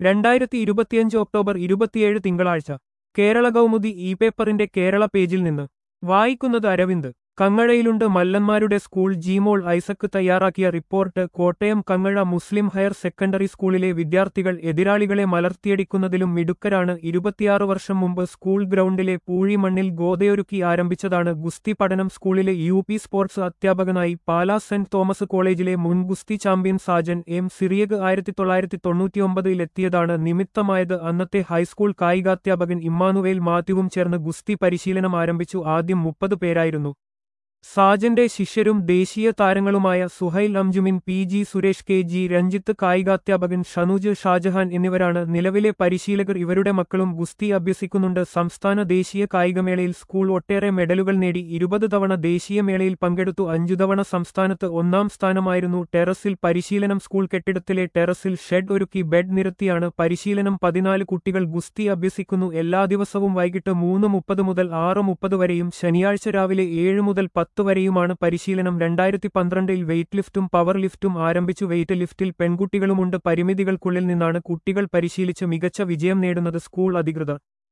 രണ്ടായിരത്തി ഇരുപത്തിയഞ്ച് ഒക്ടോബർ ഇരുപത്തിയേഴ് തിങ്കളാഴ്ച കേരള കൗമുദി ഇ പേപ്പറിന്റെ കേരള പേജിൽ നിന്ന് വായിക്കുന്നത് അരവിന്ദ് കങ്ങഴയിലുണ്ട് മല്ലന്മാരുടെ സ്കൂൾ ജീമോൾ ഐസക്ക് തയ്യാറാക്കിയ report Kottayam Kangazha Muslim higher secondary സ്കൂളിലെ വിദ്യാർത്ഥികൾ എതിരാളികളെ മലർത്തിയടിക്കുന്നതിലും മിടുക്കരാണ് ഇരുപത്തിയാറ് വർഷം മുമ്പ് സ്കൂൾ ഗ്രൗണ്ടിലെ പൂഴിമണ്ണിൽ ഗോതയൊരുക്കി ആരംഭിച്ചതാണ് ഗുസ്തി പഠനം സ്കൂളിലെ യു പി സ്പോർട്സ് അധ്യാപകനായി പാലാ സെന്റ് തോമസ് കോളേജിലെ മുൻ ഗുസ്തി ചാമ്പ്യൻ സാജൻ എം സിറിയഗ് ആയിരത്തി തൊള്ളായിരത്തി തൊണ്ണൂറ്റിയൊമ്പതിലെത്തിയതാണ് നിമിത്തമായത് അന്നത്തെ ഹൈസ്കൂൾ കായികാധ്യാപകൻ ഇമ്മാനുവേൽ മാത്യുവും ചേർന്ന് ഗുസ്തി പരിശീലനം ആരംഭിച്ചു ആദ്യം മുപ്പത് പേരായിരുന്നു സാജന്റെ ശിഷ്യരും ദേശീയ താരങ്ങളുമായ Suhail Amjumin P G Suresh K G Ranjith കായികാധ്യാപകൻ ഷനുജ് ഷാജഹാൻ എന്നിവരാണ് നിലവിലെ പരിശീലകർ ഇവരുടെ മക്കളും ഗുസ്തി അഭ്യസിക്കുന്നുണ്ട് സംസ്ഥാന ദേശീയ കായികമേളയിൽ സ്കൂൾ ഒട്ടേറെ മെഡലുകൾ നേടി ഇരുപത് തവണ ദേശീയ മേളയിൽ പങ്കെടുത്തു അഞ്ചു തവണ സംസ്ഥാനത്ത് ഒന്നാം സ്ഥാനമായിരുന്നു ടെറസിൽ പരിശീലനം സ്കൂൾ കെട്ടിടത്തിലെ ടെറസിൽ ഷെഡ് ഒരുക്കി ബെഡ് നിരത്തിയാണ് പരിശീലനം പതിനാല് കുട്ടികൾ ഗുസ്തി അഭ്യസിക്കുന്നു എല്ലാ ദിവസവും വൈകിട്ട് മൂന്ന് മുപ്പത് മുതൽ ആറ് മുപ്പത് വരെയും ശനിയാഴ്ച രാവിലെ ഏഴ് മുതൽ പത്ത് വരെയുമാണ് പരിശീലനം രണ്ടായിരത്തി പന്ത്രണ്ടിൽ വെയ്റ്റ് ലിഫ്റ്റും പവർ ലിഫ്റ്റും ആരംഭിച്ചു വെയ്റ്റ് ലിഫ്റ്റിൽ പെൺകുട്ടികളുമുണ്ട് പരിമിതികൾക്കുള്ളിൽ നിന്നാണ് കുട്ടികൾ പരിശീലിച്ച് മികച്ച വിജയം നേടുന്നത് സ്കൂൾ അധികൃതർ